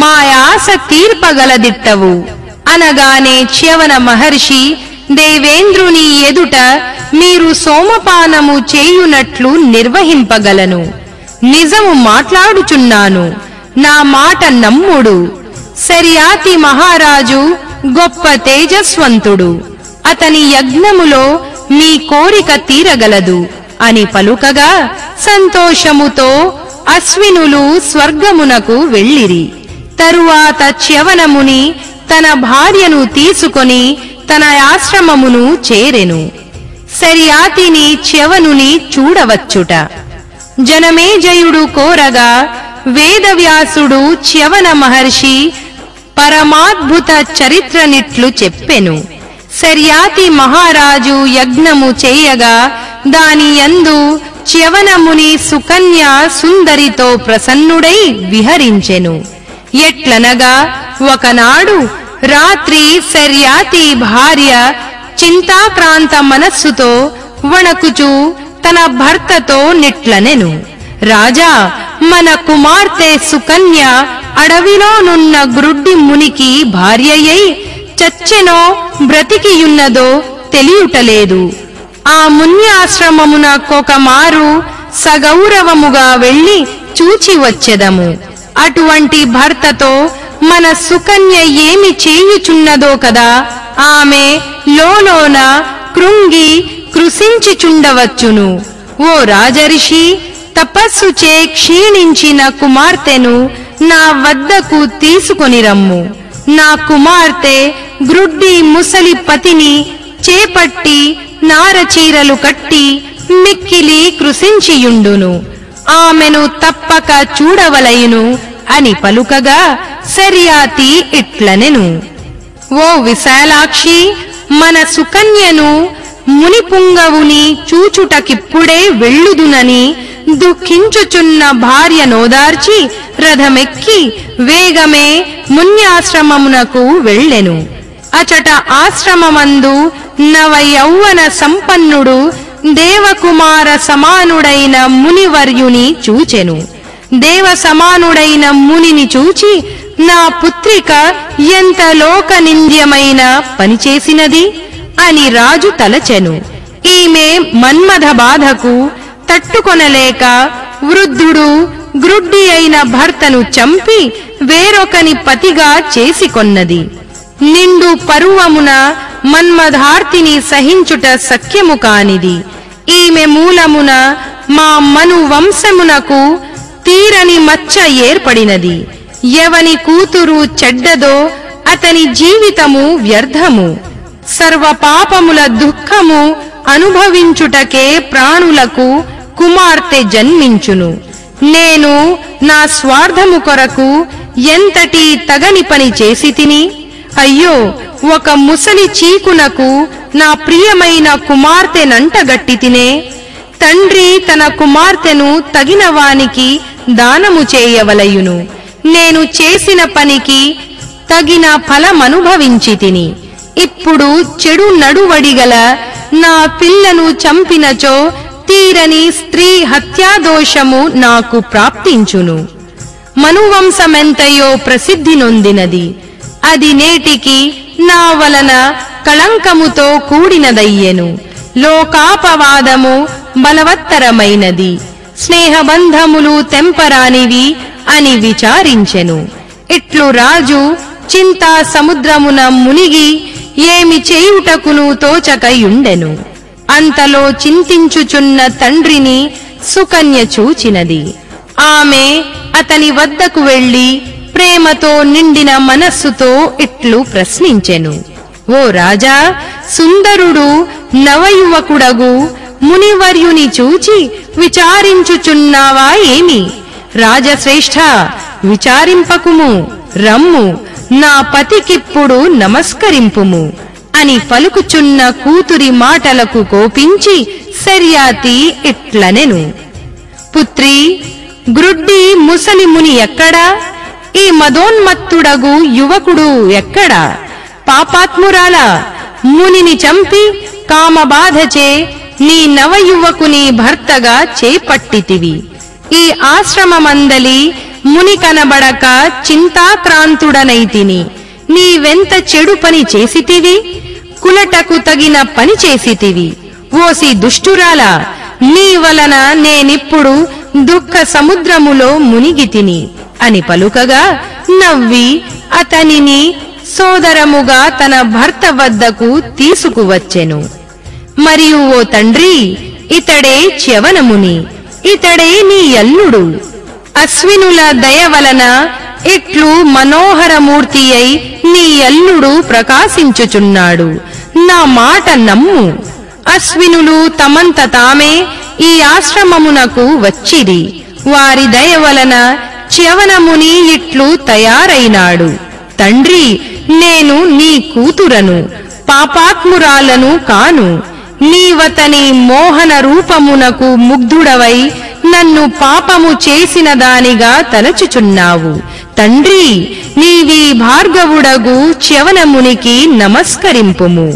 మా ఆశ తీర్పగలదిట్టవు అనగానే చ్యవన మహర్షి దేవేంద్రుని ఎదుట మీరు సోమపానము చేయునట్లు నిర్వహింపగలను నిజము మాట్లాడుచున్నాను నా మాట నమ్ముడు శర్యాతి మహారాజు గొప్ప తేజస్వంతుడు అతని యజ్ఞములో మీ కోరిక తీరగలదు అని పలుకగా సంతోషముతో అశ్వినులు స్వర్గమునకు వెళ్ళిరి తరువాత చ్యవనముని తన భార్యను తీసుకొని తన ఆశ్రమమును చేరెను శర్యాతిని చ్యవనుని చూడవచ్చుట జనమేజయుడు కోరగా వేదవ్యాసుడు చ్యవన మహర్షి పరమాద్భుత చరిత్రనిట్లు చెప్పెను శర్యాతి మహారాజు యజ్ఞము చేయగా దాని యందు చ్యవనముని సుకన్య సుందరితో ప్రసన్నుడై విహరించెను ఎట్లనగా ఒకనాడు రాత్రి శర్యాతి భార్య చింతాక్రాంత మనస్సుతో వణకుచూ తన భర్తతో నిట్లనెను రాజా మన కుమార్తె సుకన్య అడవిలోనున్న గ్రుడ్డి మునికి భార్యయై చచ్చెనో బ్రతికియున్నదో తెలియుటలేదు ఆ మున్యాశ్రమమున కొకమారు సగౌరవముగా వెళ్లి చూచి వచ్చెదము అటువంటి భర్తతో మన సుకన్య ఏమి చేయుచున్నదో కదా ఆమె లోలోన కృంగి కృశించిచుండవచ్చును ఓ రాజర్షి తపస్సుచే క్షీణించిన కుమార్తెను నా వద్దకు తీసుకొని రమ్ము నా కుమార్తె గ్రుడ్డి ముసలి పతిని చేపట్టి నారచీరలు కట్టి మిక్కిలి కృశించియుండును ఆమెను తప్పక చూడవలయును అని పలుకగా శర్యాతి ఇట్లనెను ఓ విశాలాక్షి మన సుకన్యను మునిపుంగవుని చూచుటకిప్పుడే వెళ్ళుదునని దుఃఖించుచున్న భార్య నోదార్చి రథమెక్కి వేగమే మున్యాశ్రమమునకు వెళ్ళెను అచట ఆశ్రమమందు నవ యౌవన సంపన్నుడు దేవకుమార సమానుడైన మునివర్యుని చూచెను దేవ సమానుడైన మునిని చూచి నా పుత్రిక ఎంత లోకనింద్యమైన పనిచేసినది అని రాజు తలచెను ఈమె మన్మథ బాధకు తట్టుకొనలేక వృద్ధుడు గ్రుడ్డి అయిన భర్తను చంపి వేరొకని పతిగా చేసికొన్నది నిండు పరువమున మన్మధార్తిని సహించుట సఖ్యము కానిది ఈమె మూలమున మా మను వంశమునకు తీరని మచ్చ ఏర్పడినది ఎవని కూతురు చెడ్డదో అతని జీవితము వ్యర్థము సర్వ పాపముల దుఃఖము అనుభవించుటకే ప్రాణులకు కుమార్తె జన్మించును నేను నా స్వార్థము కొరకు ఎంతటి తగని పని చేసి తిని అయ్యో ఒక ముసలి చీకునకు నా ప్రియమైన కుమార్తెనంటగట్టి తినే తండ్రి తన కుమార్తెను తగిన వానికి దానము చేయవలయును నేను చేసిన పనికి తగిన ఫలమనుభవించి తిని ఇప్పుడు చెడు నడువడిగల నా పిల్లను చంపినచో తీరని స్త్రీ హత్యాదోషము నాకు ప్రాప్తించును మనువంశమెంతయో ప్రసిద్ధి నొందినది అది నేటికి నా వలన కళంకముతో కూడినదయ్యెను లోకాపవాదము బలవత్తరమైనది స్నేహబంధములు తెంపరానివి అని విచారించెను ఇట్లు రాజు చింతా సముద్రమున మునిగి ఏమి చేయుటకును తోచకయుండెను అంతలో చింతించుచున్న తండ్రిని సుకన్య చూచినది ఆమె అతని వద్దకు వెళ్లి ప్రేమతో నిండిన మనస్సుతో ఇట్లు ప్రశ్నించెను ఓ రాజా సుందరుడు నవయువకుడగు మునివర్యుని చూచి విచారించుచున్నావా ఏమి రాజశ్రేష్ఠ విచారింపకుము రమ్ము నా పతికిప్పుడు నమస్కరింపుము అని పలుకుచున్న కూతురి మాటలకు కోపించి శర్యాతి ఇట్లనెను పుత్రి గ్రుడ్డి ముసలి ముని ఎక్కడా ఈ మదోన్మత్తుడగు యువకుడు ఎక్కడా పాపాత్మురాల మునిని చంపి కామబాధచే నీ నవయువకుని భర్తగా చేపట్టితివి ఈ ఆశ్రమమందలి ముని కనబడక చింతాక్రాంతుడనైతిని నీవెంత చెడు పని చేసితివి కులటకు తగిన పని చేసితివి ఓసి దుష్టురాలా నీ వలన నేనిప్పుడు దుఃఖ సముద్రములో మునిగితిని అని పలుకగా నవ్వి అతనిని సోదరముగా తన భర్త వద్దకు తీసుకువచ్చెను మరియు ఓ తండ్రి ఇతడే చ్యవనముని ఇతడే నీ అల్లుడు అశ్వినుల దయ వలన ఇట్లు మనోహరమూర్తి అయి నీ అల్లుడు ప్రకాశించుచున్నాడు నా మాట నమ్ము అశ్వినులు తమంత తామే ఈ ఆశ్రమమునకు వచ్చిరి వారి దయ వలన చ్యవనముని ఇట్లు తయారైనాడు తండ్రి నేను నీ కూతురను పాపాత్మురాలను కాను నీవతని మోహన రూపమునకు ముగ్ధుడవై నన్ను పాపము చేసిన దానిగా తలచుచున్నావు తండ్రి నీవీ భార్గవుడగు చ్యవనమునికి నమస్కరింపుము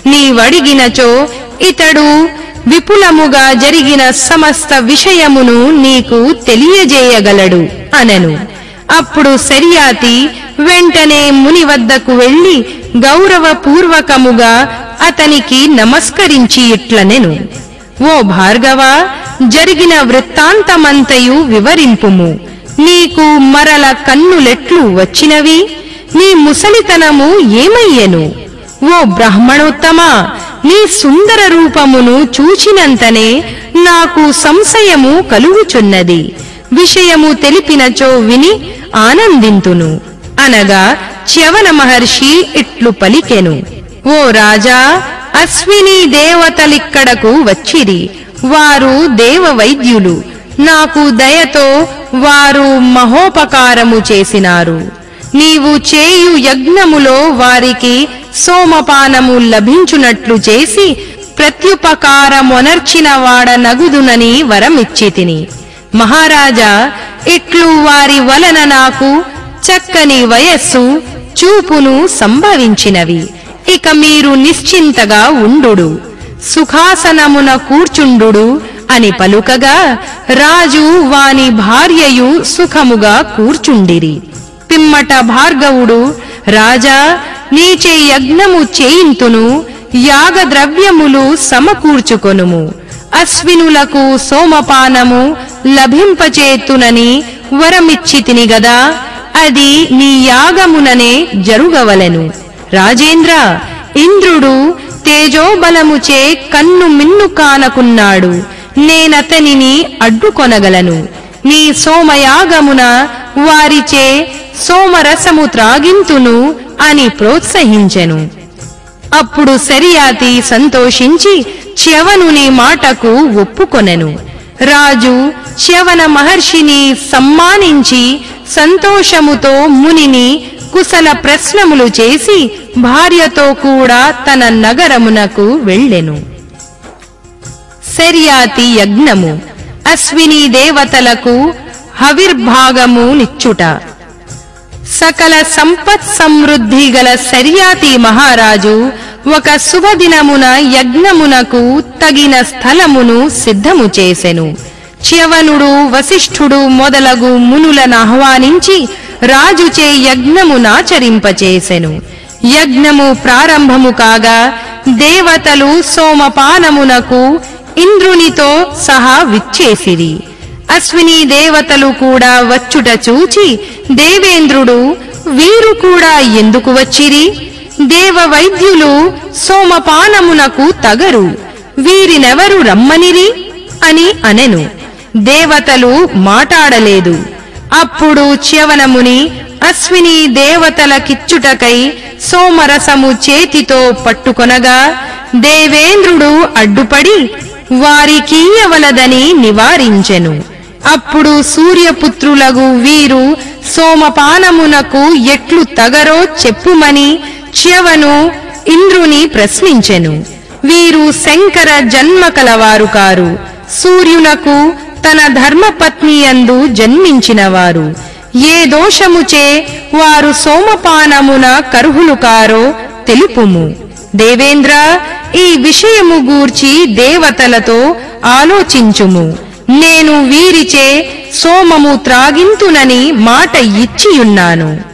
నీవడిగినచో ఇతడు విపులముగా జరిగిన సమస్త విషయమును నీకు తెలియజేయగలడు అనెను అప్పుడు శర్యాతి వెంటనే ముని వద్దకు వెళ్లి గౌరవపూర్వకముగా అతనికి నమస్కరించి ఇట్లనెను ఓ భార్గవ జరిగిన వృత్తాంతమంతయు వివరింపుము నీకు మరల కన్నులెట్లు వచ్చినవి నీ ముసలితనము ఏమయ్యెను ఓ బ్రాహ్మణోత్తమా నీ సుందర రూపమును చూచినంతనే నాకు సంశయము కలుగుచున్నది విషయము తెలిపినచో విని ఆనందింతును అనగా చ్యవన మహర్షి ఇట్లు పలికెను ఓ రాజా అశ్విని దేవతలిక్కడకు వచ్చిరి వారు దేవ వైద్యులు నాకు దయతో వారు మహోపకారము చేసినారు నీవు చేయు యజ్ఞములో వారికి సోమపానము లభించునట్లు చేసి ప్రత్యుపకారమొనర్చిన వాడ నగుదునని వరమిచ్చితిని మహారాజా ఇట్లు వారి వలన నాకు చక్కని వయస్సు చూపును సంభవించినవి ఇక మీరు నిశ్చింతగా ఉండుడు సుఖాసనమున కూర్చుండు అని పలుకగా రాజు వాని భార్యయు సుఖముగా కూర్చుండిరి పిమ్మట భార్గవుడు రాజా నీచే యజ్ఞము చేయింతును యాగద్రవ్యములు సమకూర్చుకొనుము అశ్వినులకు సోమపానము లభింపచేతునని వరమిచ్చితిని గదా అది నీ యాగముననే జరుగవలెను రాజేంద్ర ఇంద్రుడు తేజోబలముచే కన్ను మిన్ను కానకున్నాడు నేనతనిని అడ్డుకొనగలను నీ సోమయాగమున వారిచే సోమరసము త్రాగింతును అని ప్రోత్సహించెను అప్పుడు శరియాతి సంతోషించి చ్యవనుని మాటకు ఒప్పుకొనెను రాజు చ్యవన మహర్షిని సమ్మానించి సంతోషముతో మునిని కుశల ప్రశ్నములు చేసి భార్యతో కూడా తన నగరమునకు వెళ్ళెను శర్యాతి యజ్ఞము అశ్విని దేవతలకు హవిర్భాగము నిచ్చుట సకల సంపత్ సమృద్ధి గల శర్యాతి మహారాజు ఒక శుభదినమున యజ్ఞమునకు తగిన స్థలమును సిద్ధము చేసెను చ్యవనుడు వశిష్ఠుడు మొదలగు మునులను ఆహ్వానించి రాజుచే యజ్ఞమునాచరింపచేసెను యజ్ఞము ప్రారంభము కాగా దేవతలు సోమపానమునకు ఇంద్రునితో సహా విచ్చేసిరి అశ్విని దేవతలు కూడా వచ్చుట చూచి దేవేంద్రుడు వీరు కూడా ఎందుకు వచ్చిరి దేవ వైద్యులు సోమపానమునకు తగరు వీరినెవరు రమ్మనిరి అని అనెను దేవతలు మాటాడలేదు అప్పుడు చ్యవనముని అశ్విని దేవతలకిచ్చుటకై సోమరసము చేతితో పట్టుకొనగా దేవేంద్రుడు అడ్డుపడి వారికీయవలదని నివారించెను అప్పుడు సూర్యపుత్రులగు వీరు సోమపానమునకు ఎట్లు తగరో చెప్పుమని చ్యవను ఇంద్రుని ప్రశ్నించెను వీరు శంకర జన్మ కలవారు కారు సూర్యునకు తన ధర్మపత్నియందు జన్మించినవారు ఏ దోషముచే వారు సోమపానమున కర్హులు కారో తెలుపుము దేవేంద్ర ఈ విషయము గూర్చి దేవతలతో ఆలోచించుము నేను వీరిచే సోమము త్రాగింతునని మాట ఇచ్చియున్నాను